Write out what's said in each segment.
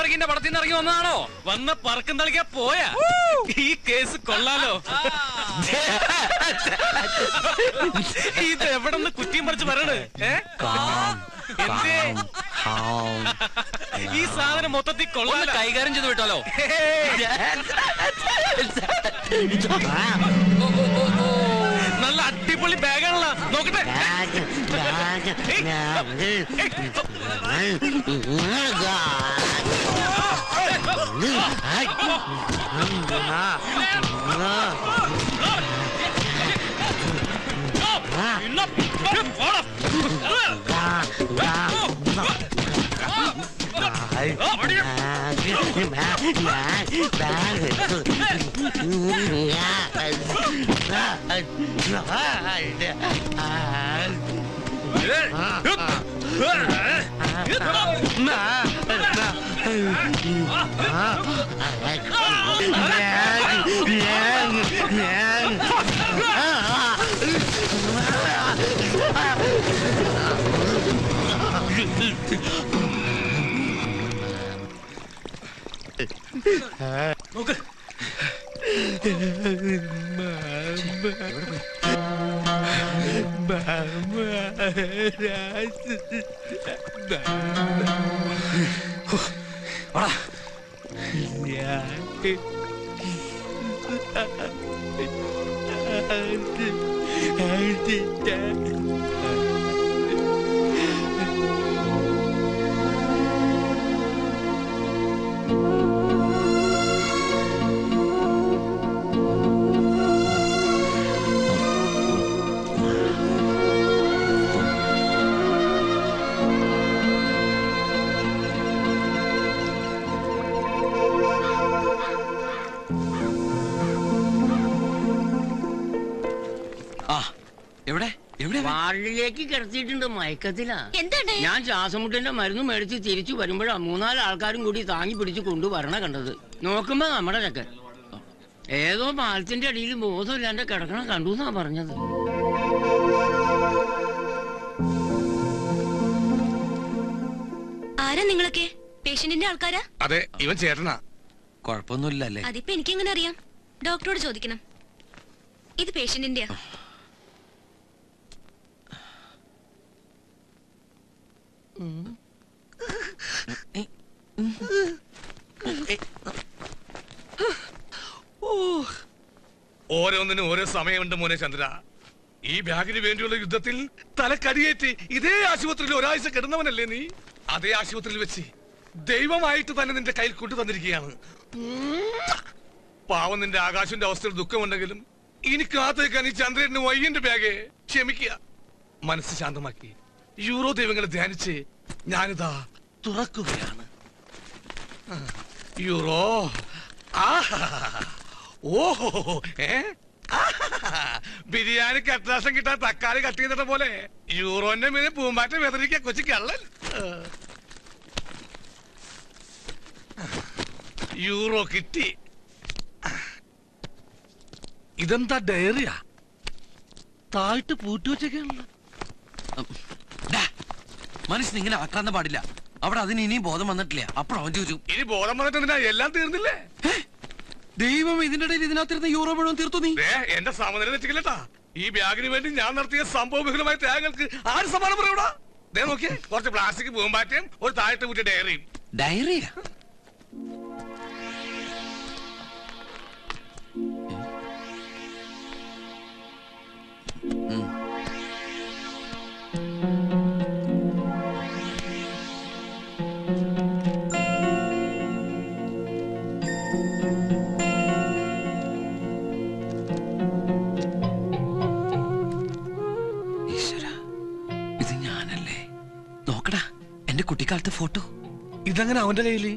സ്പീൽബർഗിന്റെ പടത്തിൽ നിന്ന് ഇറങ്ങി വന്നതാണോ വന്ന പറക്കം തളിക്കാ പോയാ ഈ കേസ് കൊള്ളാലോ ഇത് എവിടെ നിന്ന് കുറ്റിയും പറിച്ച് പറയണ് ഏ? എന്തേ ഈ സാധനം മൊത്തത്തിൽ കൊള്ളാലോ കൈകാര്യം ചെയ്ത് വിട്ടാലോ നല്ല അടിപൊളി ബാഗാണല്ലോ നോക്കട്ടെ നോക്ക് ആ എവിടെ എവിടെ വാർഡിലേക്ക് കിടത്തിയിട്ടുണ്ട് മയക്കത്തിലാ എന്താണ് ഞാൻ ശ്വാസമുട്ടിന്റെ മരുന്ന് മേടിച്ച് തിരിച്ചു വരുമ്പോഴാ മൂന്നാല് ആൾക്കാരും കൂടി താങ്ങി പിടിച്ച് കൊണ്ടുവരണ കണ്ടത് നോക്കുമ്പോ നമ്മുടെ ചക്കൻ ഏതോ പാലത്തിന്റെ അടിയിൽ ബോധമില്ലാണ്ട് കിടക്കണ കണ്ടു എന്നാ പറഞ്ഞത് ആരാ നിങ്ങളൊക്കെ പേഷ്യന്റിന്റെ ആൾക്കാരാ അതെ ഇവൻ ചേട്ടനാ കുഴപ്പമൊന്നുമില്ല അല്ലേ അതിപ്പോ എനിക്ക് എങ്ങനെ അറിയാം ഡോക്ടറോട് ചോദിക്കണം ഇത് പേഷ്യന്റിന്റെയാ ഓരോന്നിനും ഓരോ സമയമുണ്ട് മോനെ ചന്ദ്ര ഈ ബാഗിന് വേണ്ടിയുള്ള യുദ്ധത്തിൽ തലക്കടിയേറ്റ് ഇതേ ആശുപത്രിയിൽ ഒരാഴ്ച കിടന്നവനല്ലേ നീ അതേ ആശുപത്രിയിൽ വെച്ച് ദൈവമായിട്ട് തന്നെ നിന്റെ കയ്യിൽ കൊണ്ടു തന്നിരിക്കുകയാണ് പാവം നിന്റെ ആകാശന്റെ അവസ്ഥയിൽ ദുഃഖമുണ്ടെങ്കിലും ഇനി കാത്തേക്കാൻ ഈ ചന്ദ്രന് വയ്യന്റെ ബാഗെ ക്ഷമിക്കുക മനസ്സ് ശാന്തമാക്കി യൂറോ ദൈവങ്ങളെ ധ്യാനിച്ച് ഞാനിതാ തുറക്കുകയാണ് ആ, യൂറോ ആഹാ ഓഹോ ഏ ആഹാ. ബിരിയാണി കട്ടാസം കിട്ടാൻ തക്കാളി കട്ട് ചെയ്തിട്ട പോലെ യൂറോന്റെ മീനെ പൂമ്പാറ്റ വെതറിക്ക കൊച്ചു കള്ളൻ യൂറോ കിട്ടി ഇതെന്താ ഡയറിയാ താഴ്ത്ത് പൂട്ടി വെച്ചേക്കാണല്ലോ മനുഷ്യൻ ഇങ്ങനെ ആക്രാന്ത പാടില്ല അവിടെ അതിന് ഇനിയും ബോധം വന്നിട്ടില്ല അപ്പോൾ അവൻ ചോദിച്ചു ഇനി ബോധം വന്നിട്ട് എന്തിനാ എല്ലാം തീർന്നില്ലേ ദൈവം ഇതിന്റെ ഇടയിൽ ഇതിനകത്തിരുന്ന് യൂറോ മുഴുവൻ തീർത്തു നീ ദേ, എന്റെ സമനില തെറ്റിക്കില്ലട്ടാ ഈ ബാഗിന് വേണ്ടി ഞാൻ നടത്തിയ സംഭവ വിഹുലമായ ത്യാഗങ്ങൾക്ക് ആര് സമ്മാനം പറയൂടാ ദേ നോക്കിയേ കുറച്ച് പ്ലാസ്റ്റിക് പൂമ്പാറ്റയും ഒരു താഴത്തെ കുറ്റി ഡയറിയും ഡയറിയാ ഈശ്വര ഇത് ഞാനല്ലേ നോക്കടാ എന്റെ കുട്ടിക്കാലത്തെ ഫോട്ടോ ഇതങ്ങനെ അവന്റെ കയ്യില്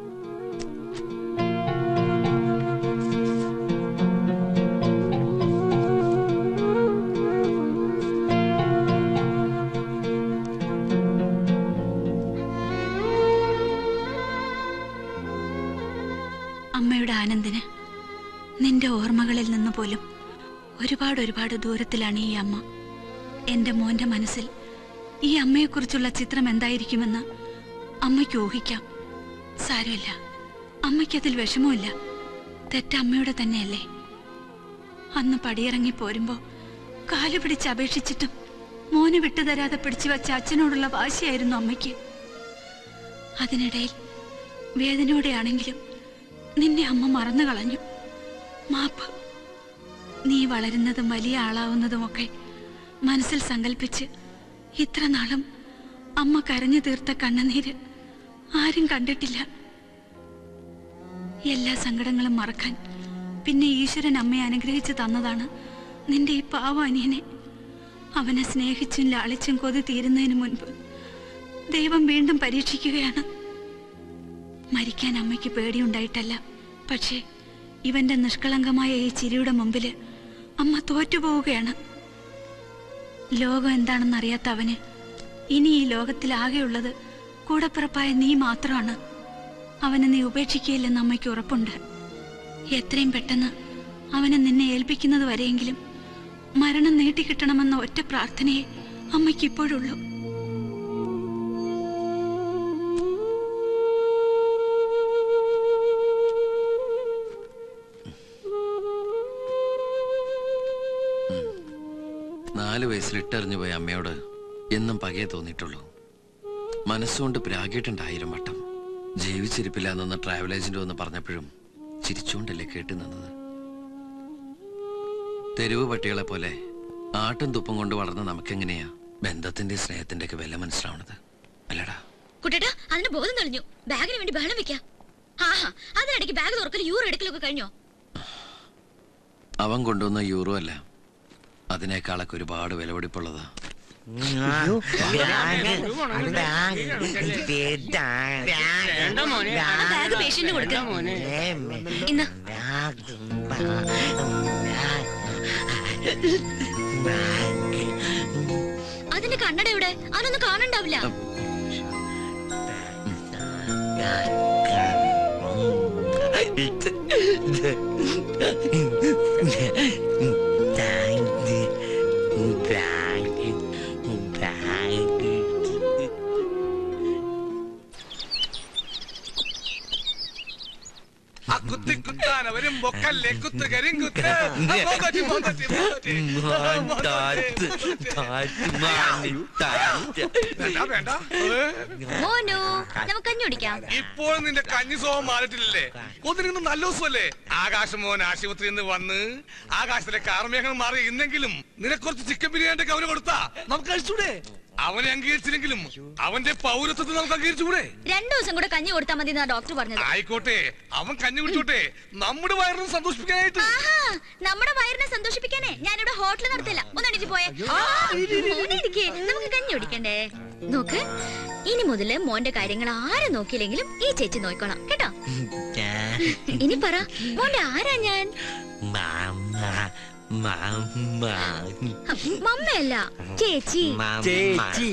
അമ്മയുടെ ആനന്ദിന് നിന്റെ ഓർമ്മകളിൽ നിന്ന് പോലും ഒരുപാട് ഒരുപാട് ദൂരത്തിലാണ് ഈ അമ്മ എന്റെ മോന്റെ മനസ്സിൽ ഈ അമ്മയെക്കുറിച്ചുള്ള ചിത്രം എന്തായിരിക്കുമെന്ന് അമ്മയ്ക്ക് ഊഹിക്കാം സാരമില്ല അമ്മയ്ക്കതിൽ വിഷമമില്ല തെറ്റ് അമ്മയുടെ തന്നെയല്ലേ അന്ന് പടിയിറങ്ങി പോരുമ്പോ കാല് പിടിച്ച് അപേക്ഷിച്ചിട്ടും മോന് വിട്ടുതരാതെ പിടിച്ചു വച്ച അച്ഛനോടുള്ള വാശിയായിരുന്നു അമ്മയ്ക്ക് അതിനിടയിൽ വേദനയോടെയാണെങ്കിലും നിന്നെ അമ്മ മറന്നു കളഞ്ഞു മാപ്പ് നീ വളരുന്നതും വലിയ ആളാവുന്നതുമൊക്കെ മനസ്സിൽ സങ്കല്പിച്ച് ഇത്ര നാളും അമ്മ കരഞ്ഞു തീർത്ത കണ്ണുനീര് ആരും കണ്ടിട്ടില്ല എല്ലാ സങ്കടങ്ങളും മറക്കാൻ പിന്നെ ഈശ്വരൻ അമ്മയെ അനുഗ്രഹിച്ചു തന്നതാണ് നിന്റെ ഈ പാവ അനിയനെ അവനെ സ്നേഹിച്ചും ലാളിച്ചും കൊതി തീരുന്നതിന് മുൻപ് ദൈവം വീണ്ടും പരീക്ഷിക്കുകയാണ് മരിക്കാൻ അമ്മയ്ക്ക് പേടിയുണ്ടായിട്ടല്ല പക്ഷേ ഇവന്റെ നിഷ്കളങ്കമായ ഈ ചിരിയുടെ മുമ്പില് അമ്മ തോറ്റുപോവുകയാണ് ലോകം എന്താണെന്നറിയാത്ത അവന് ഇനി ഈ ലോകത്തിൽ ആകെയുള്ളത് കൂടപ്പിറപ്പായ നീ മാത്രമാണ് അവനെ നീ ഉപേക്ഷിക്കുകയില്ലെന്ന് അമ്മയ്ക്ക് ഉറപ്പുണ്ട് എത്രയും പെട്ടെന്ന് അവനെ നിന്നെ ഏൽപ്പിക്കുന്നത് വരെയെങ്കിലും മരണം നീട്ടിക്കിട്ടണമെന്ന ഒറ്റ പ്രാർത്ഥനയെ അമ്മയ്ക്ക് ഇപ്പോഴുള്ളൂ നാല് വയസ്സിൽ ഇട്ടെറിഞ്ഞു പോയ അമ്മയോട് എന്നും പകയെ തോന്നിയിട്ടുള്ളൂ മനസ്സുകൊണ്ട് പ്രാഗിയിട്ടുണ്ടായിരം വട്ടം ജീവിച്ചിരിപ്പില്ല എന്ന ട്രാവൽ ഏജന്റ് വന്ന് പറഞ്ഞപ്പോഴും ചിരിച്ചുകൊണ്ടല്ലേ കേട്ടു നിന്നത് തെരുവ് പട്ടികളെ പോലെ ആട്ടും തുപ്പും കൊണ്ട് വളർന്ന നമുക്കെങ്ങനെയാ ബന്ധത്തിന്റെ സ്നേഹത്തിന്റെ ഒക്കെ വില മനസ്സിലാവണത് അല്ലടാ കുട്ടേട്ടാ അതിന് ബോധം തെളിഞ്ഞു ബാഗിന് വേണ്ടി ബഹളം വെക്കാം ആഹാ അതിനിടയ്ക്ക് ബാഗ് തുറക്കൽ യൂറോ എടുക്കലൊക്കെ കഴിഞ്ഞോ അവൻ കൊണ്ടുവന്ന യൂറോ അല്ല അതിനേക്കാളൊക്കെ ഒരുപാട് വിലപിടിപ്പുള്ളതാ വേണ്ട മോനെ ആ ബാഗ് പേഷ്യന്റ് കൊടുക്ക വേണ്ട മോനെ ഇന്ന് അതിന്റെ കണ്ണട എവിടെ അതൊന്നും കാണണ്ടാവില്ല ആ കുത്തി കുത്താൻ അവരും ബൊക്കല്ലേ കുത്ത് കരിങ്കുത്ത് ആ, മോന്തോട്ടി, മോന്തോട്ടി, മോന്തോട്ടി. മോന്തോട്ടി, മോന്തോട്ടി. വേണ്ട വേണ്ട ഏ? മോനു നമുക്ക് കഞ്ഞി കുടിക്കാം ഇപ്പോൾ നിന്റെ കഞ്ഞി സ്വഭാവം മാറിയിട്ടില്ലല്ലേ ഒന്നിനും നല്ല ദിവസമല്ലേ ആകാശം മോൻ ആശുപത്രിയിൽ നിന്ന് വന്ന് ആകാശത്തിലെ കാർമേഘം മാറി ഇന്നെങ്കിലും നിനക്ക് കുറച്ച് ചിക്കൻ ബിരിയാണി ഒക്കെ അവന് കൊടുത്താ നമുക്ക് കഴിച്ചൂടെ അവനെ അംഗീകരിച്ചില്ലെങ്കിലും അവന്റെ പൗരത്വത്തെ നമുക്ക് അംഗീകരിച്ചുകൂടെ രണ്ടു ദിവസം കൂടെ കഞ്ഞി കൊടുത്താൽ മതി എന്നാ ഡോക്ടർ പറഞ്ഞത് ആയിക്കോട്ടെ അവൻ കഞ്ഞി കുടിച്ചോട്ടെ നമ്മുടെ വയറിനെ സന്തോഷിപ്പിക്കാനായിട്ട് ആഹാ നമ്മുടെ വയറിനെ സന്തോഷിപ്പിക്കാനേ ഞാനിവിടെ ഹോട്ടൽ നടത്തില്ല ഒന്നെണിച്ച് പോയേ മോനെ ഇരിക്ക്. നമുക്ക് കഞ്ഞി കുടിക്കണ്ടേ നോക്ക് ഇനി മുതല് മോന്റെ കാര്യങ്ങൾ ആരും നോക്കിയില്ലെങ്കിലും ഈ ചേച്ചി നോക്കിക്കോളാം കേട്ടോ ഇനി പറ മോന്റെ ആരാ ഞാൻ മമ്മയല്ല ചേച്ചി ചേച്ചി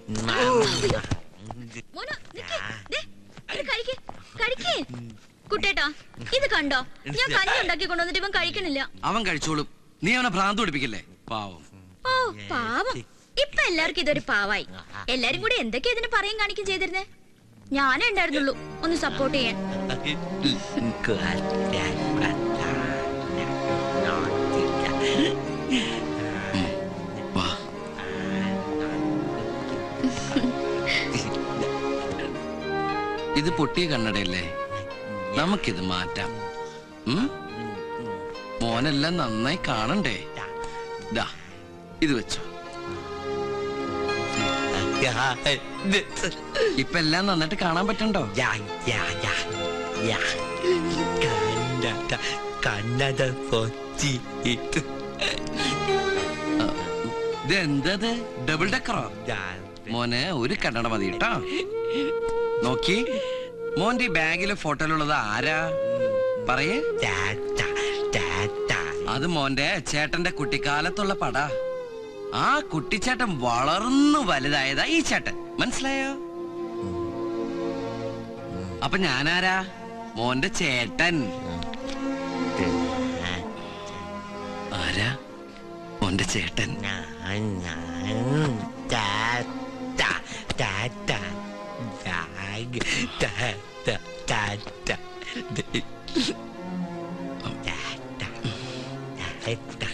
മോനു നിക്ക്. ദേ, ഇത് കഴിക്ക് കഴിക്ക് കുട്ടേട്ടാ ഇത് കണ്ടോ ഞാൻ കഞ്ഞി ഉണ്ടാക്കി കൊണ്ടുവന്നിട്ട് ഇവൻ കഴിക്കണില്ല അവൻ കഴിച്ചോളും നീ അവനെ ഭ്രാന്ത് പിടിപ്പിക്കല്ലേ പാവം ഓ പാവം ഇപ്പൊ എല്ലാവർക്കും ഇതൊരു പാവായി എല്ലാരും കൂടി എന്തൊക്കെയാ ഇതിന് പറയും കാണിക്കും ചെയ്തിരുന്നേ ഞാനേ ഉണ്ടായിരുന്നുള്ളൂ ഒന്ന് സപ്പോർട്ട് ചെയ്യാൻ വാ ഇത് പൊട്ടിയ കണ്ണടയല്ലേ നമുക്കിത് മാറ്റാം ഉം? മോനെല്ലാം നന്നായി കാണണ്ടേ ദാ ഇത് വെച്ചോ ഇപ്പൊ എല്ലാം നന്നായിട്ട് കാണാൻ പറ്റണ്ടോ കണ്ണട പൊത്തി ഇത് എന്തത് ഡബിൾ ഡെക്കറോ മോനെ ഒരു കണ്ണട മതി കേട്ടോ നോക്കി മോന്റെ ഈ ബാഗിലെ ഫോട്ടോയിലുള്ളത് ആരാ പറയേ അത് മോന്റെ ചേട്ടന്റെ കുട്ടിക്കാലത്തുള്ള പടാ ആ കുട്ടിച്ചേട്ടൻ വളർന്നു വലുതായതാ ഈ ചേട്ടൻ മനസ്സിലായോ അപ്പൊ ഞാനാരാ മോന്റെ ചേട്ടൻ ആരാ മോന്റെ ചേട്ടൻ ഞാൻ Tag, ta, ta, ta, ta. Ta, ta, ta, ta.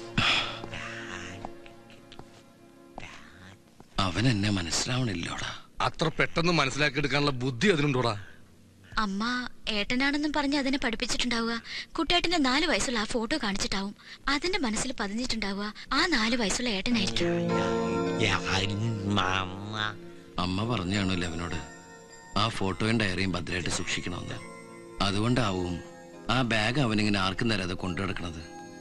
അവൻ എന്നെ മനസ്സിലാവണില്ലോടാ അത്ര പെട്ടെന്ന് മനസ്സിലാക്കിയെടുക്കാനുള്ള ബുദ്ധി അതിനുണ്ടോടാ അമ്മ ഏട്ടനാണെന്നും പറഞ്ഞ് അതിനെ പഠിപ്പിച്ചിട്ടുണ്ടാവുക കുട്ടേട്ടന്റെ നാല് വയസ്സുള്ള ആ ഫോട്ടോ കാണിച്ചിട്ടാവും അതിന്റെ മനസ്സിൽ പതിഞ്ഞിട്ടുണ്ടാവുക ആ നാല് വയസ്സുള്ള ഏട്ടനായിരിക്കും ഞാൻ മാമ അമ്മ പറഞ്ഞാണ് ലെവനോട് ആ ഫോട്ടോയും ഡയറിയും ഭദ്രമായിട്ട് സൂക്ഷിക്കണമെന്ന് അതുകൊണ്ടാവും ആ ബാഗ് അവനിങ്ങനെ ആർക്കും തരാതെ കൊണ്ടു നടക്കണത്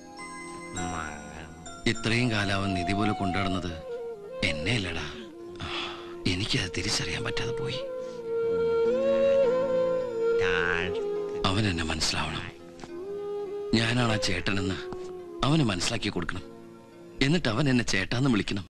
ഇത്രയും കാലം അവൻ നിധി പോലെ കൊണ്ടു നടന്നത് എന്നെ അല്ലടാ എനിക്കത് തിരിച്ചറിയാൻ പറ്റാതെ പോയി അവൻ എന്നെ മനസ്സിലാവണം ഞാനാണ് ആ ചേട്ടനെന്ന് അവന് മനസ്സിലാക്കി കൊടുക്കണം എന്നിട്ട് അവൻ എന്നെ ചേട്ടാന്ന് വിളിക്കണം